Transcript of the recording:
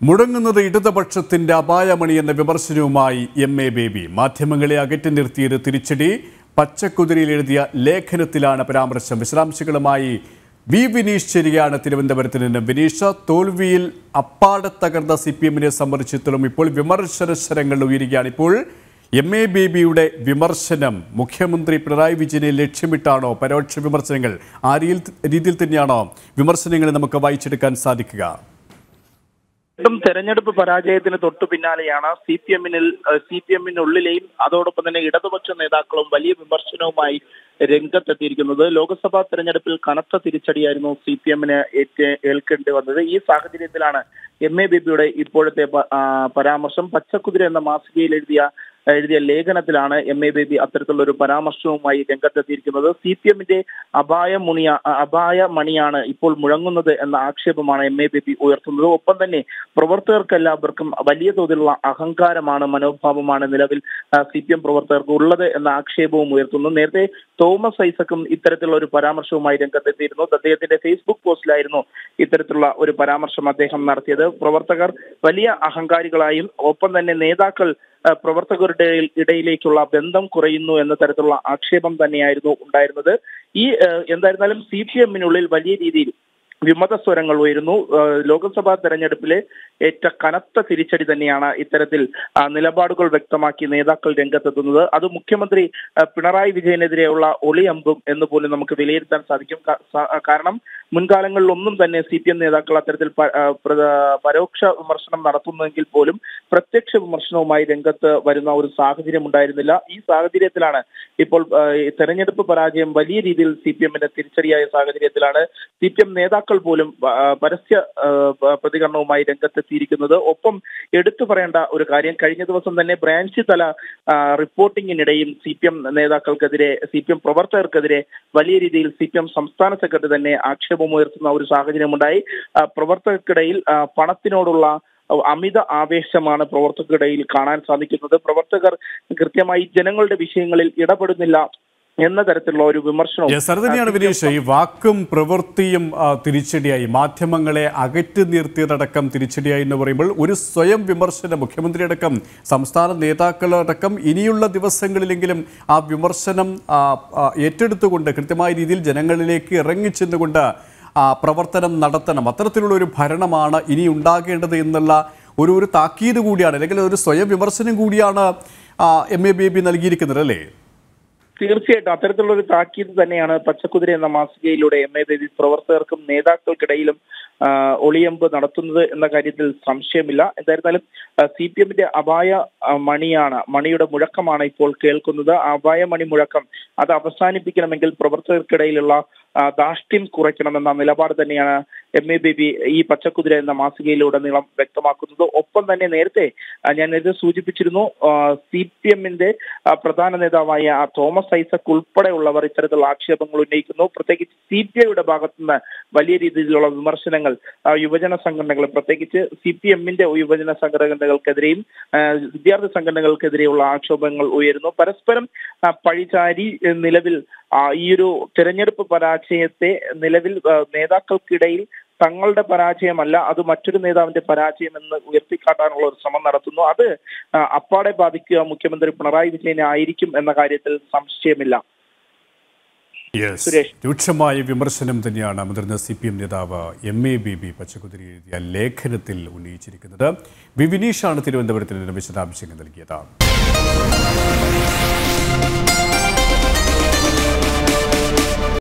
മുടങ്ങുന്നത് ഇടതുപക്ഷത്തിന്റെ അപായമണി എന്ന വിമർശനവുമായി എം എ ബേബി മാധ്യമങ്ങളെ അകറ്റി നിർത്തിയത് തിരിച്ചടി പച്ചക്കുതിരയിൽ എഴുതിയ ലേഖനത്തിലാണ് പരാമർശം വിശദാംശങ്ങളുമായി വി വിനീഷ് ശരിയാണ് തിരുവനന്തപുരത്ത് നിന്ന് വിനീഷ് തോൽവിയിൽ അപ്പാടെ തകർന്ന സി പി എമ്മിനെ സംബന്ധിച്ചിടത്തോളം ഇപ്പോൾ വിമർശന സ്വരങ്ങൾ ഉയരുകയാണ് ഇപ്പോൾ എം എ ബേബിയുടെ വിമർശനം മുഖ്യമന്ത്രി പിണറായി വിജയനെ ലക്ഷ്യമിട്ടാണോ പരോക്ഷ വിമർശനങ്ങൾ ആ രീതിയിൽ രീതിയിൽ തന്നെയാണോ വിമർശനങ്ങളെ നമുക്ക് വായിച്ചെടുക്കാൻ സാധിക്കുക വീണ്ടും തെരഞ്ഞെടുപ്പ് പരാജയത്തിന് തൊട്ടു പിന്നാലെയാണ് സി പി എമ്മിനിൽ സി പി എമ്മിനുള്ളിലെയും അതോടൊപ്പം തന്നെ ഇടതുപക്ഷ നേതാക്കളും വലിയ വിമർശനവുമായി രംഗത്തെത്തിയിരിക്കുന്നത് ലോക്സഭാ തെരഞ്ഞെടുപ്പിൽ കനത്ത തിരിച്ചടിയായിരുന്നു സി പി എമ്മിന് ഏൽക്കേണ്ടി വന്നത് ഈ സാഹചര്യത്തിലാണ് എം എ ബിബിയുടെ ഇപ്പോഴത്തെ പ- ആ, പരാമർശം പച്ചക്കുതിര എന്ന മാസികയിൽ എഴുതിയ എഴുതിയ ലേഖനത്തിലാണ് എം എ ബേബി അത്തരത്തിലുള്ള ഒരു പരാമർശവുമായി രംഗത്തെത്തിയിരിക്കുന്നത് സി പി എമ്മിന്റെ അപായ മുണിയ അപായ മണിയാണ് ഇപ്പോൾ മുഴങ്ങുന്നത് എന്ന ആക്ഷേപമാണ് എം എ ബേബി ഉയർത്തുന്നത് ഒപ്പം തന്നെ പ്രവർത്തകർക്കെല്ലാവർക്കും വലിയ തോതിലുള്ള അഹങ്കാരമാണ് മനോഭാവമാണ് നിലവിൽ സി പി എം പ്രവർത്തകർക്ക് ഉള്ളത് എന്ന ആക്ഷേപവും ഉയർത്തുന്നു നേരത്തെ തോമസ് ഐസക്കും ഇത്തരത്തിലുള്ള ഒരു പരാമർശവുമായി രംഗത്തെത്തിയിരുന്നു അദ്ദേഹത്തിന്റെ ഫേസ്ബുക്ക് പോസ്റ്റിലായിരുന്നു ഇത്തരത്തിലുള്ള ഒരു പരാമർശം അദ്ദേഹം നടത്തിയത് പ്രവർത്തകർ വലിയ അഹങ്കാരികളായും ഒപ്പം തന്നെ നേതാക്കൾ ആ, പ്രവർത്തകരുടെ ഇടയിലേക്കുള്ള ബന്ധം കുറയുന്നു എന്ന തരത്തിലുള്ള ആക്ഷേപം തന്നെയായിരുന്നു ഉണ്ടായിരുന്നത് ഈ ആ, എന്തായിരുന്നാലും സി പി എമ്മിനുള്ളിൽ വലിയ രീതിയിൽ വിമത സ്വരങ്ങൾ ഉയരുന്നു ആ, ലോക്സഭാ തെരഞ്ഞെടുപ്പിലെ ഏറ്റ കനത്ത തിരിച്ചടി തന്നെയാണ് ഇത്തരത്തിൽ ആ, നിലപാടുകൾ വ്യക്തമാക്കി നേതാക്കൾ രംഗത്തെത്തുന്നത് അത് മുഖ്യമന്ത്രി ആ, പിണറായി വിജയനെതിരെയുള്ള ഒളിയമ്പും എന്ന് പോലും നമുക്ക് വിലയിരുത്താൻ സാധിക്കും ക- സ- കാരണം മുൻകാലങ്ങളിലൊന്നും തന്നെ സി പി എം നേതാക്കൾ അത്തരത്തിൽ പ- ആ, പ്ര- പരോക്ഷ വിമർശനം നടത്തുന്നെങ്കിൽ പോലും പ്രത്യക്ഷ വിമർശനവുമായി രംഗത്ത് വരുന്ന ഒരു സാഹചര്യം ഉണ്ടായിരുന്നില്ല ഈ സാഹചര്യത്തിലാണ് ഇപ്പോൾ ആ, ഈ തെരഞ്ഞെടുപ്പ് പരാജയം വലിയ രീതിയിൽ സി പി എമ്മിന് തിരിച്ചടിയായ സാഹചര്യത്തിലാണ് സി പി എം നേതാക്കൾ പോലും ആ, പരസ്യ ആ, പ- പ്രതികരണവുമായി രംഗത്തെത്തിയിരിക്കുന്നത് ഒപ്പം എടുത്തു പറയേണ്ട ഒരു കാര്യം കഴിഞ്ഞ ദിവസം തന്നെ ബ്രാഞ്ച് തല ആ, റിപ്പോർട്ടിങ്ങിനിടയിൽ സി പി എം നേതാക്കൾക്കെതിരെ സി പി എം പ്രവർത്തകർക്കെതിരെ വലിയ രീതിയിൽ സി പി എം സംസ്ഥാന സെക്രട്ടറി തന്നെ ആക്ഷേപമുയർത്തുന്ന ഒരു സാഹചര്യമുണ്ടായി ആ, പ്രവർത്തകർക്കിടയിൽ ആ, പണത്തിനോടുള്ള അമിത ആവേശമാണ് പ്രവർത്തകർക്കിടയിൽ കാണാൻ സാധിക്കുന്നത് പ്രവർത്തകർ കൃത്യമായി ജനങ്ങളുടെ വിഷയങ്ങളിൽ ഇടപെടുന്നില്ല എന്ന തരത്തിലുള്ള ഒരു വിമർശനം Yes, അത് തന്നെയാണ് വിനീഷ് ഈ വാക്കും പ്രവൃത്തിയും ആ, തിരിച്ചടിയായി മാധ്യമങ്ങളെ അകറ്റി നിർത്തിയതടക്കം തിരിച്ചടിയായി എന്ന് പറയുമ്പോൾ ഒരു സ്വയം വിമർശനം മുഖ്യമന്ത്രി അടക്കം സംസ്ഥാന നേതാക്കളടക്കം ഇനിയുള്ള ദിവസങ്ങളിലെങ്കിലും ആ വിമർശനം ആ, ആ, ഏറ്റെടുത്തുകൊണ്ട് കൃത്യമായ രീതിയിൽ ജനങ്ങളിലേക്ക് ഇറങ്ങിച്ചെന്നുകൊണ്ട് ആ, പ്രവർത്തനം നടത്തണം അത്തരത്തിലുള്ള ഒരു ഭരണമാണ് ഇനി ഉണ്ടാകേണ്ടത് എന്നുള്ള ഒരു ഒരു താക്കീത് കൂടിയാണ് അല്ലെങ്കിൽ ഒരു സ്വയം വിമർശനം കൂടിയാണ് എം എ ബേബി നൽകിയിരിക്കുന്നത് അല്ലേ തീർച്ചയായിട്ടും അത്തരത്തിലുള്ള ഒരു താക്കീത് തന്നെയാണ് പച്ചക്കുതിര എന്ന മാസികയിലൂടെ എം എ ബേബി പ്രവർത്തകർക്കും നേതാക്കൾക്കിടയിലും ആ, ഒളിയമ്പ് നടത്തുന്നത് എന്ന കാര്യത്തിൽ സംശയമില്ല എന്തായിരുന്നാലും സി പി എമ്മിന്റെ അപായ ആ, മണിയാണ് മണിയുടെ മുഴക്കമാണ് ഇപ്പോൾ കേൾക്കുന്നത് ആ അപായ മണി മുഴക്കം അത് അവസാനിപ്പിക്കണമെങ്കിൽ പ്രവർത്തകർക്കിടയിലുള്ള ആ, ധാർഷ്ട്യം കുറയ്ക്കണമെന്ന നിലപാട് തന്നെയാണ് എം എ ബേബി ഈ പച്ചക്കുതിര എന്ന മാസികയിലുടനീളം വ്യക്തമാക്കുന്നത് ഒപ്പം തന്നെ നേരത്തെ ആ, ഞാൻ നേരത്തെ സൂചിപ്പിച്ചിരുന്നു സി പി എമ്മിന്റെ പ്രധാന നേതാവായ ആ തോമസ് ഐസക് ഉൾപ്പെടെയുള്ളവർ ഇത്തരത്തിലുള്ള ആക്ഷേപങ്ങൾ ഉന്നയിക്കുന്നു പ്രത്യേകിച്ച് സി പി ഐയുടെ ഭാഗത്തുനിന്ന് വലിയ രീതിയിലുള്ള വിമർശനങ്ങൾ ആ, യുവജന സംഘടനകൾ പ്രത്യേകിച്ച് സി പി എമ്മിന്റെ യുവജന സംഘടനകൾക്കെതിരെയും ആ, വിദ്യാർത്ഥി സംഘടനകൾക്കെതിരെയുള്ള ആക്ഷേപങ്ങൾ ഉയരുന്നു പരസ്പരം ആ, പഴിചാരി ഏ, നിലവിൽ ആ, ഈ ഒരു തെരഞ്ഞെടുപ്പ് പരാജയത്തെ നിലവിൽ ആ, നേതാക്കൾക്കിടയിൽ തങ്ങളുടെ പരാജയമല്ല അത് മറ്റൊരു നേതാവിന്റെ പരാജയം എന്ന് ഉയർത്തിക്കാട്ടാനുള്ള ഒരു ശ്രമം നടത്തുന്നു അത് ആ, അപ്പാടെ ബാധിക്കുക മുഖ്യമന്ത്രി പിണറായി വിജയനെ ആയിരിക്കും എന്ന കാര്യത്തിൽ സംശയമില്ല യെസ് സുരേഷ്. രൂക്ഷമായ വിമർശനം തന്നെയാണ് മുതിർന്ന സി പി എം നേതാവ് M A Baby Pachakuthira എഴുതിയ ലേഖനത്തിൽ ഉന്നയിച്ചിരിക്കുന്നത് വി വിനീഷാണ് തിരുവനന്തപുരത്ത് നിന്ന് വിശദാംശങ്ങൾ നൽകിയത്